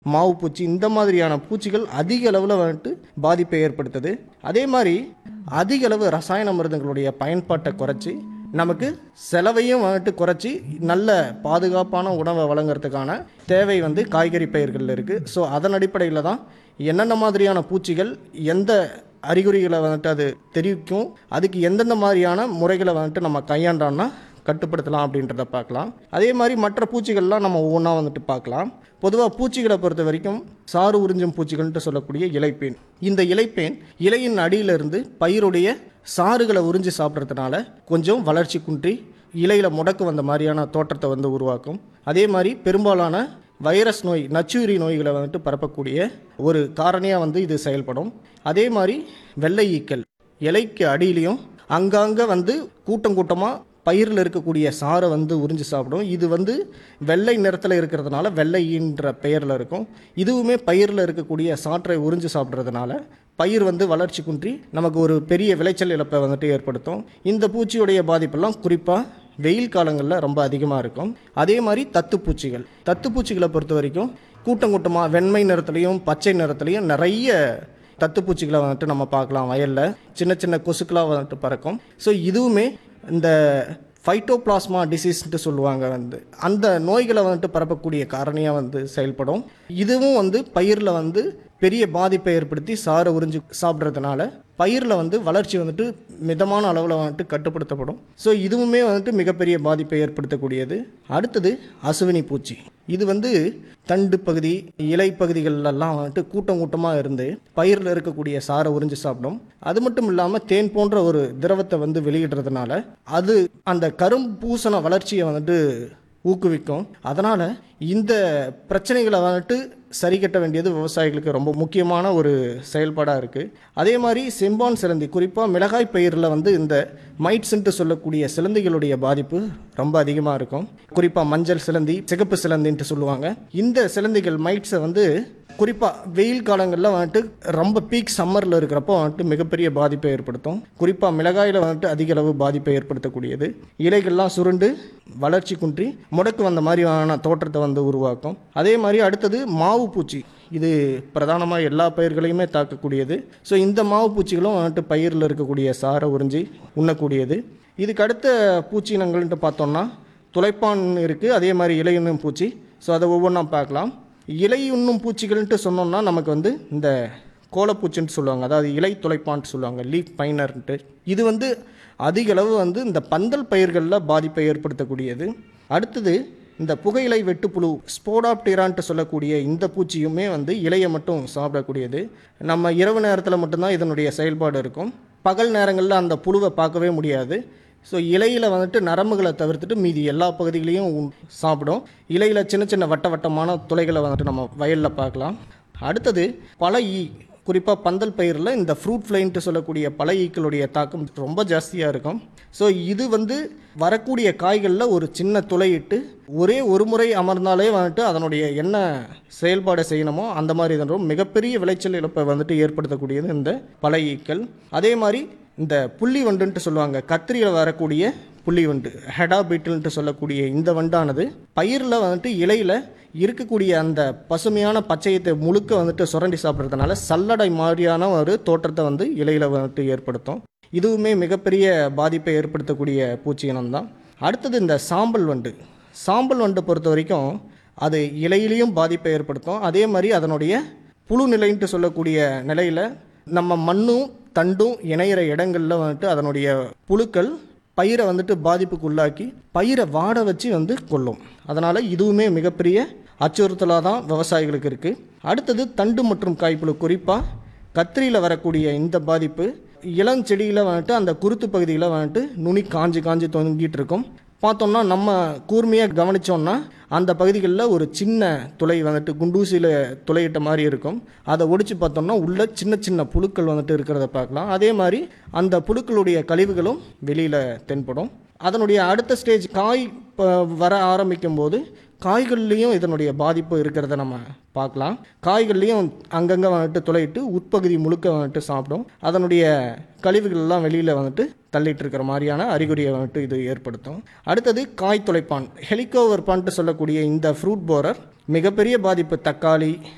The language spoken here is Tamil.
மாவு பூச்சி இந்த மாதிரியான பூச்சிகள் அதிக அளவில் வந்துட்டு பாதிப்பை ஏற்படுத்துது அதே மாதிரி அதிக அளவு ரசாயன மருந்துகளுடைய பயன்பாட்டை குறைச்சி நமக்கு செலவையும் வந்துட்டு குறைச்சி நல்ல பாதுகாப்பான உணவை வழங்குறதுக்கான தேவை வந்து காய்கறி பயிர்களில் இருக்குது ஸோ அதன் அடிப்படையில் தான் என்னென்ன மாதிரியான பூச்சிகள் எந்த அறிகுறிகளை வந்துட்டு அது தெரிவிக்கும் அதுக்கு எந்தெந்த மாதிரியான முறைகளை வந்துட்டு நம்ம கையாண்டோம்னா கட்டுப்படுத்தலாம் அப்படின்றத பார்க்கலாம் அதே மாதிரி மற்ற பூச்சிகள்லாம் நம்ம ஒவ்வொன்றா வந்துட்டு பார்க்கலாம் பொதுவாக பூச்சிகளை பொறுத்த வரைக்கும் சாறு உறிஞ்சும் பூச்சிகள்ன்ட்டு சொல்லக்கூடிய இலைப்பேன் இந்த இலைப்பேன் இலையின் அடியிலிருந்து பயிருடைய சாறுகளை உறிஞ்சி சாப்பிட்றதுனால கொஞ்சம் வளர்ச்சி குன்றி இலையில் முடக்கு வந்த மாதிரியான தோற்றத்தை வந்து உருவாக்கும் அதே மாதிரி பெரும்பாலான வைரஸ் நோய் நச்சுயிரி நோய்களை வந்துட்டு பரப்பக்கூடிய ஒரு காரணியாக வந்து இது செயல்படும் அதே மாதிரி வெள்ளை ஈக்கள் இலைக்கு அடியிலையும் அங்கங்கே வந்து கூட்டம் கூட்டமாக பயிரில் இருக்கக்கூடிய சாறை வந்து உறிஞ்சி சாப்பிடும் இது வந்து வெள்ளை நிறத்தில் இருக்கிறதுனால வெள்ளைன்ற பெயரில் இருக்கும் இதுவுமே பயிரில் இருக்கக்கூடிய சாற்றை உறிஞ்சி சாப்பிட்றதுனால பயிர் வந்து வளர்ச்சி குன்றி நமக்கு ஒரு பெரிய விளைச்சல் இழப்பை வந்துட்டு ஏற்படுத்தும் இந்த பூச்சியுடைய பாதிப்பெல்லாம் குறிப்பாக வெயில் காலங்களில் ரொம்ப அதிகமாக இருக்கும் அதே மாதிரி தத்துப்பூச்சிகள் தத்துப்பூச்சிகளை பொறுத்த வரைக்கும் கூட்டம் கூட்டமாக வெண்மை நிறத்துலையும் பச்சை நிறத்துலையும் நிறைய தத்துப்பூச்சிகளை வந்துட்டு நம்ம பார்க்கலாம் வயலில் சின்ன சின்ன கொசுக்களாக வந்துட்டு பறக்கும் ஸோ இதுவுமே இந்த ஃபைட்டோபிளாஸ்மா டிசீஸ்ன்ட்டு சொல்லுவாங்க வந்து அந்த நோய்களை வந்துட்டு பரப்பக்கூடிய காரணியாக வந்து செயல்படும் இதுவும் வந்து பயிரில் வந்து பெரிய பாதிப்பை ஏற்படுத்தி சாரை உறிஞ்சி சாப்பிட்றதுனால பயிரில் வந்து வளர்ச்சி வந்துட்டு மிதமான அளவில் வந்துட்டு கட்டுப்படுத்தப்படும் ஸோ இதுவுமே வந்துட்டு மிகப்பெரிய பாதிப்பை ஏற்படுத்தக்கூடியது அடுத்தது அசுவினி பூச்சி இது வந்து தண்டு பகுதி இலை பகுதிகளெல்லாம் வந்துட்டு கூட்டம் கூட்டமாக இருந்து பயிரில் இருக்கக்கூடிய சாரை உறிஞ்சி சாப்பிடும் அது மட்டும் இல்லாமல் தேன் போன்ற ஒரு திரவத்தை வந்து வெளியிடுறதுனால அது அந்த கரும்பூசண வளர்ச்சியை வந்துட்டு ஊக்குவிக்கும் அதனால் இந்த பிரச்சனைகளை வந்துட்டு சரி கட்ட வேண்டியது விவசாயிகளுக்கு ரொம்ப முக்கியமான ஒரு செயல்பாடாக இருக்குது அதே மாதிரி செம்பான் சிலந்தி குறிப்பாக மிளகாய் பயிரில் வந்து இந்த மைட்ஸ்ன்ட்டு சொல்லக்கூடிய சிலந்திகளுடைய பாதிப்பு ரொம்ப அதிகமாக இருக்கும் குறிப்பாக மஞ்சள் சிலந்தி சிகப்பு சிலந்தின்ட்டு சொல்லுவாங்க இந்த சிலந்திகள் மைட்ஸை வந்து குறிப்பாக வெயில் காலங்களில் வந்துட்டு ரொம்ப பீக் சம்மரில் இருக்கிறப்போ வந்துட்டு மிகப்பெரிய பாதிப்பை ஏற்படுத்தும் குறிப்பாக மிளகாயில் வந்துட்டு அதிக அளவு பாதிப்பை ஏற்படுத்தக்கூடியது இலைகள்லாம் சுருண்டு வளர்ச்சி குன்றி முடக்கு வந்த மாதிரியான தோற்றத்தை வந்து உருவாக்கும் அதே மாதிரி அடுத்தது மாவு பூச்சி இது பிரதானமாக எல்லா பயிர்களையுமே தாக்கக்கூடியது ஸோ இந்த மாவு பூச்சிகளும் வந்துட்டு பயிரில் இருக்கக்கூடிய சாரை உறிஞ்சி உண்ணக்கூடியது இதுக்கு அடுத்த பூச்சி இனங்கள்ன்ட்டு பார்த்தோம்னா துளைப்பான் இருக்குது அதே மாதிரி இலையுண்ணும் பூச்சி ஸோ அதை ஒவ்வொன்றா பார்க்கலாம் இலை உண்ணும் பூச்சிகள்ன்ட்டு சொன்னோம்னா நமக்கு வந்து இந்த கோலப்பூச்சின்ட்டு சொல்லுவாங்க அதாவது இலை துளைப்பான்ட்டு சொல்லுவாங்க லீஃப் பைனர்ன்ட்டு இது வந்து அதிக அளவு வந்து இந்த பந்தல் பயிர்களில் பாதிப்பை ஏற்படுத்தக்கூடியது அடுத்தது இந்த புகையிலை வெட்டுப்புழு ஸ்போடாப்டிரான்ட்டு சொல்லக்கூடிய இந்த பூச்சியுமே வந்து இலையை மட்டும் சாப்பிடக்கூடியது நம்ம இரவு நேரத்தில் மட்டும்தான் இதனுடைய செயல்பாடு இருக்கும் பகல் நேரங்களில் அந்த புழுவை பார்க்கவே முடியாது ஸோ இலையில் வந்துட்டு நரம்புகளை தவிர்த்துட்டு மீதி எல்லா பகுதிகளையும் உண்- சாப்பிடும் இலையில் சின்ன சின்ன வட்ட வட்டமான துளைகளை வந்துட்டு நம்ம வயலில் பார்க்கலாம் அடுத்தது பல ஈ குறிப்பாக பந்தல் பயிரில் இந்த ஃப்ரூட் ஃப்ளைன்ட்டு சொல்லக்கூடிய பல ஈக்களுடைய தாக்கம் ரொம்ப ஜாஸ்தியாக இருக்கும் ஸோ இது வந்து வரக்கூடிய காய்களில் ஒரு சின்ன துளையிட்டு ஒரே ஒரு முறை அமர்ந்தாலே வந்துட்டு அதனுடைய என்ன செயல்பாடு செய்யணுமோ அந்த மாதிரி இதனும் மிகப்பெரிய விளைச்சல் இழப்பை வந்துட்டு ஏற்படுத்தக்கூடியது இந்த பல ஈக்கள் அதே மாதிரி இந்த புள்ளி வண்டுன்ட்டு சொல்லுவாங்க கத்திரியில் வரக்கூடிய புள்ளி வண்டு ஹெடா பீட்டில்ன்ட்டு சொல்லக்கூடிய இந்த வண்டானது பயிரில் வந்துட்டு இலையில் இருக்கக்கூடிய அந்த பசுமையான பச்சையத்தை முழுக்க வந்துட்டு சுரண்டி சாப்பிட்றதுனால சல்லடை மாதிரியான ஒரு தோற்றத்தை வந்து இலையில் வந்துட்டு ஏற்படுத்தும் இதுவுமே மிகப்பெரிய பாதிப்பை ஏற்படுத்தக்கூடிய பூச்சி இனம்தான் அடுத்தது இந்த சாம்பல் வண்டு சாம்பல் வண்டு பொறுத்த வரைக்கும் அது இலையிலையும் பாதிப்பை ஏற்படுத்தும் அதே மாதிரி அதனுடைய புழு நிலைன்ட்டு சொல்லக்கூடிய நிலையில் நம்ம மண்ணும் தண்டும் இணையிற இடங்களில் வந்துட்டு அதனுடைய புழுக்கள் பயிரை வந்துட்டு பாதிப்புக்கு உள்ளாக்கி பயிரை வாட வச்சு வந்து கொல்லும் அதனால் இதுவுமே மிகப்பெரிய அச்சுறுத்தலாக தான் விவசாயிகளுக்கு இருக்குது அடுத்தது தண்டு மற்றும் காய்ப்புழு குறிப்பாக கத்திரியில் வரக்கூடிய இந்த பாதிப்பு இளஞ்செடியில் வந்துட்டு அந்த குருத்து பகுதியில் வந்துட்டு நுனி காஞ்சு காஞ்சு தொங்கிட்டு இருக்கும் பார்த்தோம்னா நம்ம கூர்மையாக கவனித்தோம்னா அந்த பகுதிகளில் ஒரு சின்ன துளை வந்துட்டு குண்டூசியில் துளையிட்ட மாதிரி இருக்கும் அதை ஒடிச்சு பார்த்தோம்னா உள்ள சின்ன சின்ன புழுக்கள் வந்துட்டு இருக்கிறத பார்க்கலாம் அதே மாதிரி அந்த புழுக்களுடைய கழிவுகளும் வெளியில் தென்படும் அதனுடைய அடுத்த ஸ்டேஜ் காய் ப- வர ஆரம்பிக்கும் போது காய்கள்லேயும் இதனுடைய பாதிப்பு இருக்கிறத நம்ம பார்க்கலாம் காய்கள்லேயும் அங்கங்கே வந்துட்டு துளையிட்டு உட்பகுதி முழுக்க வந்துட்டு சாப்பிடும் அதனுடைய கழிவுகள் எல்லாம் வெளியில் வந்துட்டு தள்ளிட்டு இருக்கிற மாதிரியான அறிகுறியை வந்துட்டு இது ஏற்படுத்தும் அடுத்தது காய் துளைப்பான் ஹெலிகோவர்பான்ட்டு சொல்லக்கூடிய இந்த ஃப்ரூட் போரர் மிகப்பெரிய பாதிப்பு தக்காளி